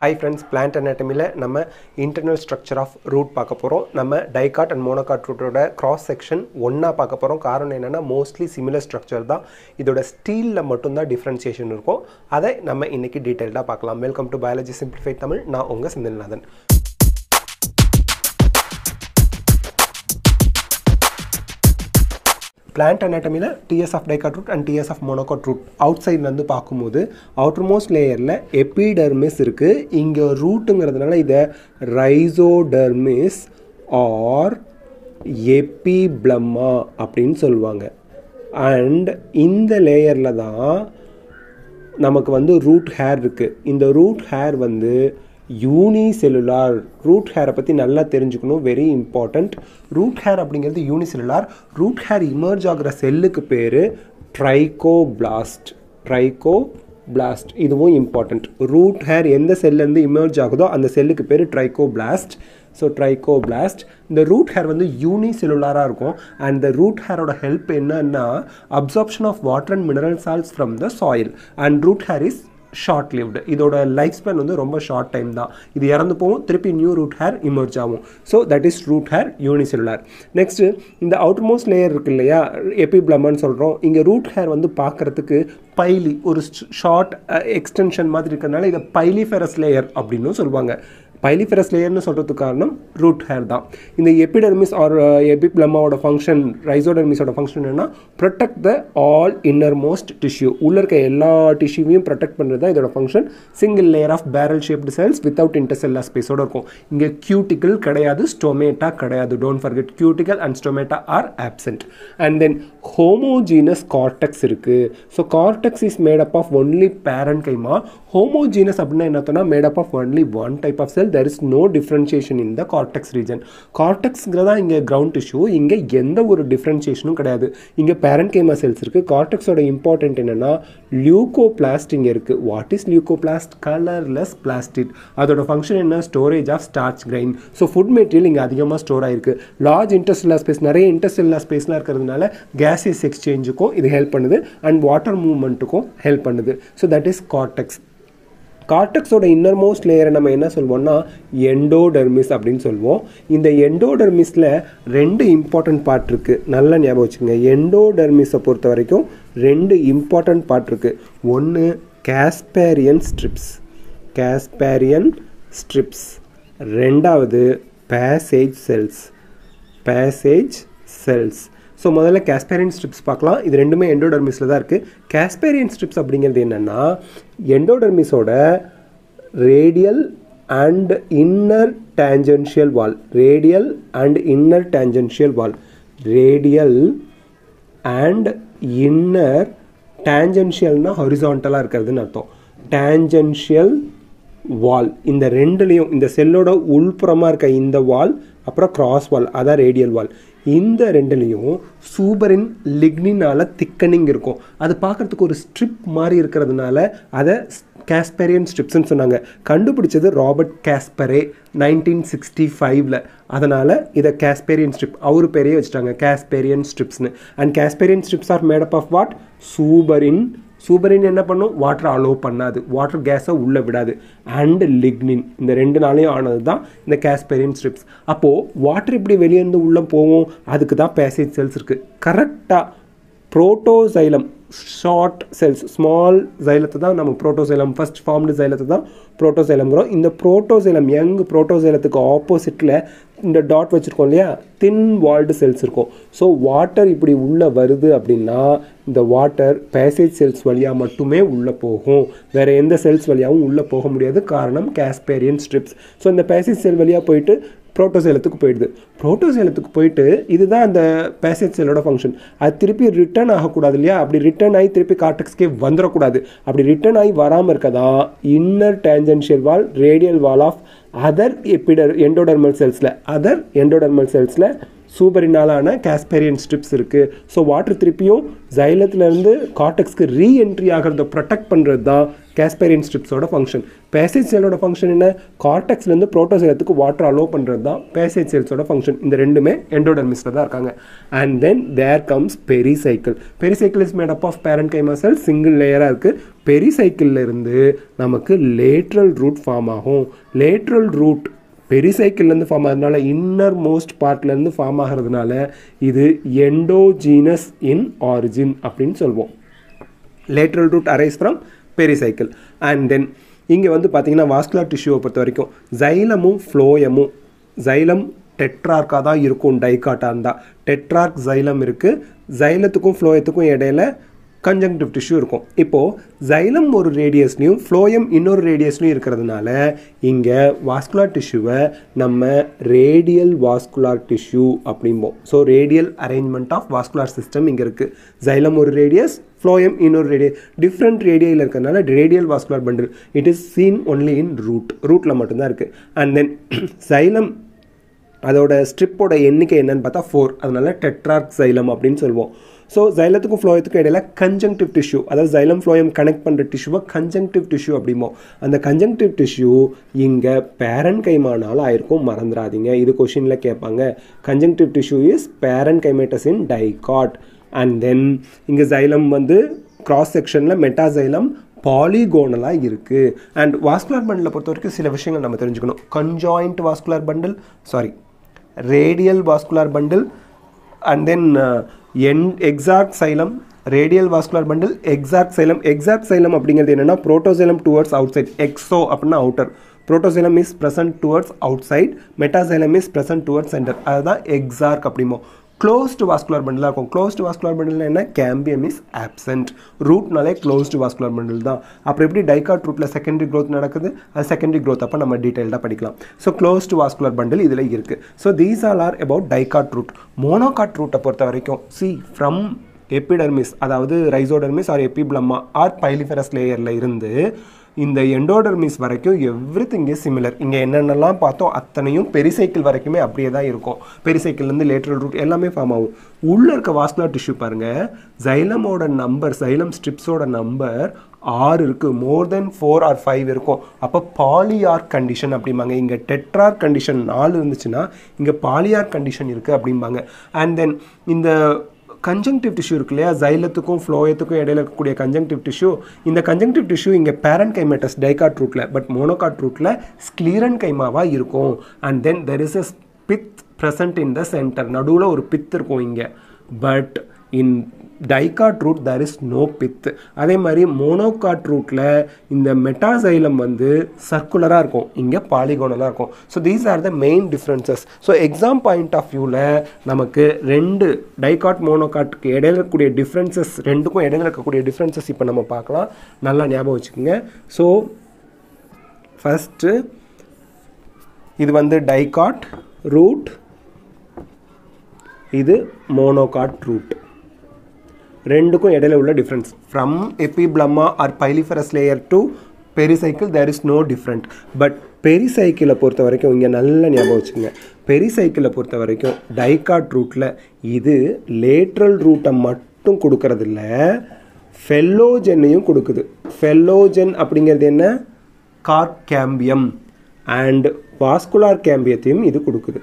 hi friends plant அனாட்டமியில் நம்ம internal structure of root பார்க்க போகிறோம் நம்ம டைகாட் அண்ட் மோனோகாட் ரூட்டோட கிராஸ் செக்ஷன் ஒன்றா பார்க்க போகிறோம் காரணம் என்னென்னா மோஸ்ட்லி சிமிலர் ஸ்ட்ரக்சர் தான் இதோட ஸ்டீலில் மட்டும்தான் டிஃப்ரென்சியேஷன் இருக்கும் அதை நம்ம இன்றைக்கி டீட்டெயில்டாக பார்க்கலாம் welcome to biology simplified Tamil நான் உங்கள் செந்தில்நாதன் பிளான்ட் அனாட்டமியில் TS of dicot root and TS of monocot root out சைட்லேருந்து பார்க்கும்போது அவுட்டர் மோஸ்ட் லேயரில் எபிடர்மிஸ் இருக்குது இங்கே ரூட்டுங்கிறதுனால இதை ரைசோடர்மிஸ் ஆர் எபிப்ளம்மா அப்படின்னு சொல்லுவாங்க அண்ட் இந்த லேயரில் தான் நமக்கு வந்து ரூட் ஹேர் இருக்குது இந்த ரூட் ஹேர் வந்து யூனிசெல்லுலார் ரூட் ஹேரை பற்றி நல்லா தெரிஞ்சுக்கணும் வெரி இம்பார்ட்டண்ட் ரூட் ஹேர் அப்படிங்கிறது யூனிசெல்லுலார் ரூட் ஹேர் இமர்ஜ் ஆகிற செல்லுக்கு பேர் ட்ரைகோபிளாஸ்ட் ட்ரைகோ பிளாஸ்ட் இதுவும் இம்பார்ட்டண்ட் ரூட் ஹேர் எந்த செல்லேருந்து இமர்ஜ் ஆகுதோ அந்த செல்லுக்கு பேர் ட்ரைகோபிளாஸ்ட் ஸோ ட்ரைகோபிளாஸ்ட் இந்த ரூட் ஹேர் வந்து யூனி செல்லுலாராக இருக்கும் அண்ட் இந்த ரூட் ஹேரோட ஹெல்ப் என்னன்னா absorption of water and mineral salts from the soil and root hair is short lived இதோட லைஃப் ஸ்பேன் வந்து ரொம்ப ஷார்ட் டைம் தான் இது இறந்து போகும் திருப்பி நியூ ரூட் ஹேர் இமர்ஜ் ஆகும் so that is root hair unicellular next இந்த அவுட்டர் மோஸ்ட் லேயர் இருக்கு இல்லையா எபிப்ளமன்னு சொல்கிறோம் இங்கே ரூட் ஹேர் வந்து பார்க்குறதுக்கு பைலி ஒரு ஷார்ட் எக்ஸ்டென்ஷன் மாதிரி இருக்கிறதுனால இதை பைலிஃபெரஸ் லேயர் அப்படின்னு சொல்லுவாங்க பைலிஃபெரஸ் லேயர்னு சொல்கிறதுக்கு காரணம் ரூட் ஹேர் தான் இந்த எபிடர்மிஸ் ஆர் எபிப்ளமாவோட ஃபங்க்ஷன் ரைசோடர்மிஸோட ஃபங்க்ஷன் என்னன்னா protect the all inner most tissue உள்ள இருக்க எல்லா டிஷ்யூவையும் ப்ரொடெக்ட் பண்ணுறது தான் இதோட function single layer of barrel shaped cells without intercellular ஸ்பேஸோட இருக்கும் இங்கே கியூட்டிக்கல் கிடையாது ஸ்டொமேட்டா கிடையாது don't forget cuticle and stomata are absent and then homogeneous cortex இருக்குது so cortex is made up of only parenchyma homogeneous அப்படின்னா என்ன made up of only one type of cell there is no differentiation in the cortex region கார்டெக்ஸ்ங்கிறதா இங்கே ground tissue இங்கே எந்த ஒரு டிஃப்ரென்ஷியேஷனும் கிடையாது இங்கே பேரண்ட் கேமா செல்ஸ் இருக்குது கார்டெக்ஸோட இம்பார்ட்டன்ட் என்னென்னா லியூகோபிளாஸ்ட் இங்கே இருக்குது what is leucoplast colourless plastic அதோட ஃபங்க்ஷன் என்ன storage of starch grain so food material இங்கே அதிகமாக ஸ்டோர் ஆயிருக்கு லார்ஜ் இன்டர்ஸ்டெல்லா ஸ்பேஸ் நிறைய இன்டர்ஸ்டெல்லா ஸ்பேஸ்லாம் இருக்கிறதுனால கேஸஸ் எக்ஸ்சேஞ்சுக்கும் இது ஹெல்ப் பண்ணுது அண்ட் வாட்டர் மூவ்மெண்ட்டுக்கும் ஹெல்ப் பண்ணுது ஸோ தட் இஸ் கார்டெக்ஸ் கார்டெக்ஸோட இன்னர் மோஸ்ட் லேயரை நம்ம என்ன சொல்வோம்னா எண்டோடெர்மிஸ் அப்படின்னு சொல்லுவோம் இந்த எண்டோடெர்மிஸில் ரெண்டு இம்பார்ட்டன்ட் பார்ட் இருக்குது நல்லா ஞாபகம் வச்சுக்கோங்க எண்டோடெர்மிஸை பொறுத்த வரைக்கும் ரெண்டு இம்பார்ட்டன்ட் பார்ட் இருக்குது ஒன்று கேஸ்பேரியன் ஸ்ட்ரிப்ஸ் கேஸ்பேரியன் ஸ்ட்ரிப்ஸ் ரெண்டாவது passage cells passage cells so முதல்ல கேஸ்பேரியன் ஸ்ட்ரிப்ஸ் பார்க்கலாம் இது ரெண்டுமே எண்டோடர்மிஸில் தான் இருக்குது கேஸ்பேரியன் ஸ்ட்ரிப்ஸ் அப்படிங்கிறது என்னென்னா எண்டோடர்மிஸோட radial and inner tangential wall radial and inner tangential wall radial and inner டேஞ்சென்ஷியல்னால் ஹொரிசான்டலாக இருக்கிறதுன்னு அர்த்தம் டேஞ்சென்ஷியல் வால் இந்த ரெண்டுலேயும் இந்த செல்லோட உள்புறமாக இருக்க இந்த வால் அப்புறம் கிராஸ் வால் அதான் ரேடியல் வால் இந்த ரெண்டுலேயும் சூப்பரின் லிக்னினால் திக்கனிங் இருக்கும் அது பார்க்குறதுக்கு ஒரு ஸ்ட்ரிப் மாதிரி இருக்கிறதுனால அதை கேஸ்பெரியன் ஸ்ட்ரிப்ஸ்ன்னு சொன்னாங்க கண்டுபிடிச்சது ராபர்ட் கேஸ்பரே நைன்டீன் சிக்ஸ்டி ஃபைவ்ல அதனால் இதை கேஸ்பேரியன் ஸ்ட்ரிப் அவர் பேரையே வச்சுட்டாங்க கேஸ்பேரியன் ஸ்ட்ரிப்ஸ்னு and Casparian strips are made up of what suberin suberin என்ன பண்ணும் வாட்டர் அலோவ் பண்ணாது வாட்டர் கேஸை உள்ளே விடாது அண்ட் லிக்னின் இந்த ரெண்டு நாளையும் ஆனது தான் இந்த கேஸ்பெரியன் ஸ்ட்ரிப்ஸ் அப்போது வாட்டர் இப்படி வெளியேருந்து உள்ளே போவோம் அதுக்கு தான் பேசேஜ் செல்ஸ் இருக்குது கரெக்டாக ப்ரோட்டோசைலம் ஷார்ட் செல்ஸ் ஸ்மால் சைலத்தை தான் நம்ம ப்ரோட்டோசைலம் ஃபஸ்ட் ஃபார்ம்டு சைலத்தை தான் ப்ரோட்டோசைலம்ங்கிறோம் இந்த ப்ரோட்டோசைலம் யங் ப்ரோட்டோசைலத்துக்கு ஆப்போசிட்டில் இந்த டாட் வச்சுருக்கோம் இல்லையா தின் வால்டு செல்ஸ் இருக்கும் ஸோ வாட்டர் இப்படி உள்ளே வருது அப்படின்னா இந்த வாட்டர் பேசேஜ் செல்ஸ் வழியாக மட்டுமே உள்ளே போகும் வேறு எந்த செல்ஸ் வழியாகவும் உள்ளே போக முடியாது காரணம் கேஸ்பேரியன் ஸ்ட்ரிப்ஸ் ஸோ இந்த பேசேஜ் செல் வழியாக போயிட்டு ப்ரோட்டோசேலத்துக்கு போயிடுது ப்ரோட்டோசேலத்துக்கு போயிட்டு இதுதான் அந்த பேசேஜ் செல்லோட ஃபங்க்ஷன் அது திருப்பி ரிட்டர்ன் ஆகக்கூடாது இல்லையா அப்படி ரிட்டர்ன் ஆகி திருப்பி கார்டெக்ஸ்க்கே வந்துடக்கூடாது அப்படி ரிட்டர்ன் ஆகி வராமல் இருக்கதா inner tangential wall radial wall of other எப்பிடர் எண்டோடர்மல் செல்ஸில் அதர் எண்டோடர்மல் செல்ஸில் சூப்பரினாலான கேஸ்பேரியன் ஸ்ட்ரிப்ஸ் இருக்குது ஸோ வாட்டர் திருப்பியும் ஜைலத்துலேருந்து கார்டெக்ஸ்க்கு ரீஎன்ட்ரி ஆகிறத ப்ரொடெக்ட் பண்ணுறது தான் கேஸ்பேரியன் ஸ்ட்ரிப்ஸோட ஃபங்க்ஷன் பேசேஜ் செல்லோட ஃபங்க்ஷன் என்ன கார்டெக்ஸ்லேருந்து ப்ரோட்டோசெலத்துக்கு வாட்டர் அலோவ் பண்ணுறது தான் பேசேஜ் செல்ஸோட ஃபங்க்ஷன் இந்த ரெண்டுமே எண்டோடர்மிஸில் தான் இருக்காங்க and then there comes pericycle pericycle is made up of parenchyma cell single லேயராக இருக்குது பெரிசைக்கிளில் இருந்து நமக்கு லேட்ரல் ரூட் ஃபார்ம் ஆகும் லேட்ரல் ரூட் பெரிசைக்கிள்லேருந்து ஃபார்ம் ஆகிறதுனால இன்னர் மோஸ்ட் பார்ட்லேருந்து ஃபார்ம் ஆகிறதுனால இது எண்டோஜீனஸ் இன் ஆரிஜின் அப்படின்னு சொல்லுவோம் lateral root arise from pericycle and then இங்கே வந்து பார்த்தீங்கன்னா வாஸ்குலர் டிஷ்யூவை பொறுத்த வரைக்கும் ஜைலமும் ஃப்ளோயமும் ஜைலம் டெட்ரார்க்காக தான் இருக்கும் டைகாட்டாக இருந்தால் டெட்ரார்க் ஜைலம் இருக்குது ஜைலத்துக்கும் ஃப்ளோயத்துக்கும் இடையில கன்ஜங்டிவ் டிஷ்யூ இருக்கும் இப்போது ஜைலம் ஒரு ரேடியஸ்லையும் ஃப்ளோயம் இன்னொரு ரேடியஸ்லையும் இருக்கிறதுனால இங்கே வாஸ்குலார் டிஷ்யூவை நம்ம ரேடியல் வாஸ்குலார் டிஷ்யூ அப்படிம்போம் so radial arrangement of vascular system இங்கே இருக்குது ஜைலம் ஒரு ரேடியஸ் ஃப்ளோயம் இன்னொரு ரேடிய டிஃப்ரெண்ட் ரேடியில் இருக்கிறதுனால radial vascular bundle it is seen only in root ரூட்டில் மட்டும்தான் இருக்குது அண்ட் தென் சைலம் அதோட ஸ்ட்ரிப்போட எண்ணிக்கை என்னன்னு பார்த்தா ஃபோர் அதனால டெட்ரார்க் சைலம் அப்படின்னு சொல்லுவோம் ஸோ ஜைலத்துக்கும் ஃப்ளோயத்துக்கும் இடையில கன்ஜங்டிவ் டிஷ்யூ அதாவது ஜைலம் ஃப்ளோயம் கனெக்ட் பண்ணுற டிஷ்யூவை கன்ஜங்டிவ் டிஷ்யூ அப்படிமோ அந்த கன்ஜங்டிவ் டிஷ்யூ இங்கே பேரன் கைமானால் ஆயிருக்கும் மறந்துடாதீங்க இது கொஷினில் கேட்பாங்க கன்ஜங்டிவ் டிஷ்யூ இஸ் பேரன் கைமேட்டஸ் இன் டைகாட் அண்ட் தென் இங்கே ஜைலம் வந்து கிராஸ் செக்ஷனில் மெட்டாசைலம் பாலிகோனலாக இருக்குது அண்ட் வாஸ்குலர் பண்டில் பொறுத்த வரைக்கும் சில விஷயங்கள் நம்ம தெரிஞ்சுக்கணும் conjoint vascular bundle sorry radial vascular bundle and then என் exarch xylem radial vascular bundle exarch xylem exarch xylem அப்படிங்கிறது என்னென்னா protoxylem towards outside exo அப்படின்னா outer protoxylem is present towards outside metaxylem is present towards centre அதுதான் exarch அப்படிமோ closed vascular பண்டிலாக இருக்கும் closed vascular bundle என்ன cambium is absent ரூட்னாலே closed vascular bundle தான் அப்புறம் எப்படி டைகாட் ரூட்டில் செகண்டரி க்ரோத் நடக்குது அது செகண்டரி க்ரோத் அப்போ நம்ம டீட்டெயில்டாக படிக்கலாம் ஸோ க்ளோஸ்டு வாஸ்குலர் பண்டில் இதில் இருக்குது so these all are about dicot root monocot ரூட்டை பொறுத்த வரைக்கும் சி ஃப்ரம் எபிடர்மிஸ் அதாவது rhizodermis or epiblema or piliferous layer இருந்து இந்த எண்டோடர்மிஸ் வரைக்கும் எவ்ரி திங் இஸ் சிமிலர் இங்கே என்னென்னலாம் பார்த்தோம் அத்தனையும் பெரிசைக்கிள் வரைக்குமே அப்படியே தான் இருக்கும் பெரிசைக்கிள்லேருந்து லேட்ரல் ரூட் எல்லாமே ஃபார்ம் ஆகும் உள்ளே இருக்க வாஸ்குலர் டிஷ்யூ பாருங்கள் ஜைலமோட நம்பர் ஜைலம் ஸ்ட்ரிப்ஸோட நம்பர் ஆறு இருக்குது more than four or five இருக்கும் அப்போ பாலியார்க் கண்டிஷன் அப்படிம்பாங்க இங்கே டெட்ரார்க் கண்டிஷன் நாலு இருந்துச்சுன்னா இங்கே பாலியார்க் கண்டிஷன் இருக்குது அப்படிம்பாங்க அண்ட் தென் இந்த கன்ஜங்டிவ் டிஷ்யூ இருக்கு இல்லையா ஜைலத்துக்கும் ஃப்ளோயத்துக்கும் இடையில இருக்கக்கூடிய கன்ஜங்டிவ் டிஷ்யூ இந்த கன்ஜங்டிவ் டிஷ்யூ இங்கே பேரன் கைமேட்டஸ் டைகாட் ரூட்டில் பட் மோனோகாட் ரூட்டில் ஸ்க்ளீரன் கைமாவாக இருக்கும் and then there is a pith present in the centre நடுவில் ஒரு பித் இருக்கும் இங்கே but in dicot root there is no pith அதே மாதிரி மோனோகாட் ரூட்டில் இந்த மெட்டாசைலம் வந்து சர்க்குலராக இருக்கும் இங்கே பாலிகோனலாக இருக்கும் so these are the main differences so exam point of வியூவில் நமக்கு ரெண்டு டைகாட் மோனோகாட்டுக்கு இடையில இருக்கக்கூடிய டிஃப்ரென்சஸ் ரெண்டுக்கும் இடையில இருக்கக்கூடிய டிஃப்ரென்சஸ் இப்போ நம்ம பார்க்கலாம் நல்லா ஞாபகம் வச்சுக்கோங்க ஸோ ஃபஸ்ட்டு இது வந்து டைகாட் ரூட் இது மோனோகாட் ரூட் ரெண்டுக்கும் இடையில உள்ள difference from epiblema or piliferous layer to pericycle there is no different but பெரிசைக்கிளை பொறுத்த வரைக்கும் இங்கே நல்ல ஞாபகம் வச்சுக்கோங்க பெரிசைக்கிளை பொறுத்த வரைக்கும் டைகாட் ரூட்டில் இது லேட்ரல் ரூட்டை மட்டும் கொடுக்கறதில்ல ஃபெல்லோஜென்னையும் கொடுக்குது ஃபெல்லோஜென் அப்படிங்கிறது என்ன கார்க் கேம்பியம் அண்ட் வாஸ்குலார் கேம்பியத்தையும் இது கொடுக்குது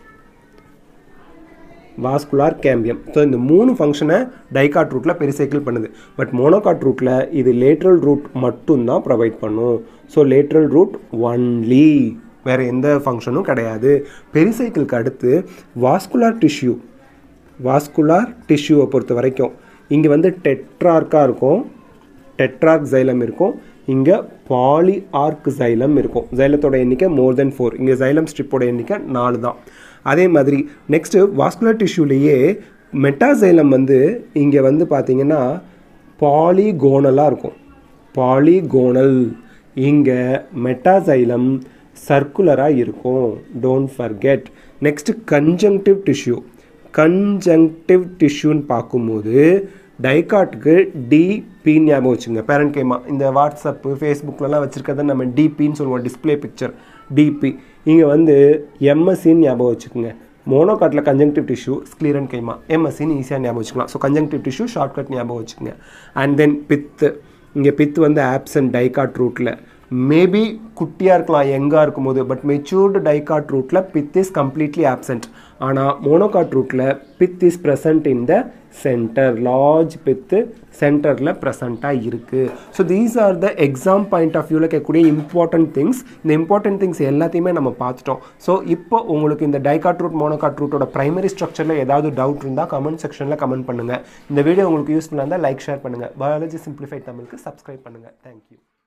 வாஸ்குலார் கேம்பியம் ஸோ இந்த மூணு ஃபங்க்ஷனை டைகாட் ரூட்டில் பெரிசைக்கிள் பண்ணுது பட் மோனோகாட் ரூட்டில் இது லேட்ரல் ரூட் மட்டும்தான் ப்ரொவைட் பண்ணும் ஸோ லேட்ரல் ரூட் ஒன்லி வேறு எந்த ஃபங்க்ஷனும் கிடையாது பெரிசைக்கிளுக்கு அடுத்து வாஸ்குலார் டிஷ்யூ வாஸ்குலார் டிஷ்யூவை பொறுத்த வரைக்கும் இங்கே வந்து டெட்ரார்க்காக இருக்கும் டெட்ரார்க் ஜைலம் இருக்கும் இங்கே பாலி ஆர்க் ஜைலம் இருக்கும் ஜைலத்தோட எண்ணிக்கை மோர் தென் ஃபோர் இங்கே ஜைலம் ஸ்ட்ரிப்போட எண்ணிக்கை நாலு தான் அதே மாதிரி நெக்ஸ்ட்டு வாஸ்குலர் டிஷ்யூலேயே மெட்டாசைலம் வந்து இங்கே வந்து பார்த்தீங்கன்னா பாலிகோனலாக இருக்கும் பாலிகோனல் இங்கே மெட்டாசைலம் சர்க்குலராக இருக்கும் don't forget next conjunctive tissue conjunctive டிஷ்யூன்னு பார்க்கும்போது டைகாட்டுக்கு டிபின்னு ஞாபகம் வச்சுங்க பேரண்ட் கேமா இந்த வாட்ஸ்அப்பு ஃபேஸ்புக்லலாம் வச்சுருக்கிறத நம்ம டிபின்னு சொல்லுவோம் டிஸ்பிளே பிக்சர் டிபி இங்கே வந்து எம்எஸ்சின்னு ஞாபகம் வச்சுக்கோங்க மோனோகாட்டில் கன்ஜங்டிவ் டிஷ்யூ ஸ்க்ளீரன் கைமா எம்எஸ்சின்னு ஈஸியாக ஞாபகம் வச்சுக்கலாம் ஸோ கன்ஜங்டிவ் டிஷ்யூ ஷார்ட்கட் ஞாபகம் வச்சுக்கோங்க அண்ட் தென் பித்து இங்கே பித்து வந்து ஆப்சன்ட் டைகாட் ரூட்டில் மேபி குட்டியாக இருக்கலாம் யங்காக இருக்கும்போது பட் மெச்சூர்டு டைகாட் ரூட்டில் பித் இஸ் கம்ப்ளீட்லி ஆப்சென்ட் ஆனால் மோனோகாட் ரூட்டில் pith is present in the centre large pith சென்டரில் ப்ரெசண்ட்டாக இருக்குது so these are the exam point of வியூவில் கேட்கக்கூடிய இம்பார்ட்டன்ட் திங்ஸ் இந்த இம்பார்ட்டன்ட் திங்ஸ் எல்லாத்தையுமே நம்ம பார்த்துட்டோம் ஸோ இப்போ உங்களுக்கு இந்த டைகாட் ரூட் மோனோகாட் ரூட்டோட பிரைமரி ஸ்ட்ரக்சரில் ஏதாவது டவுட் இருந்தால் கமெண்ட் செக்ஷனில் கமெண்ட் பண்ணுங்கள் இந்த வீடியோ உங்களுக்கு யூஸ்ஃபுல்லாக இருந்தால் லைக் ஷேர் பண்ணுங்கள் பயாலஜி சிம்பிளிஃபைட் தமிழுக்கு சப்ஸ்கிரைப் பண்ணுங்கள் தேங்க்யூ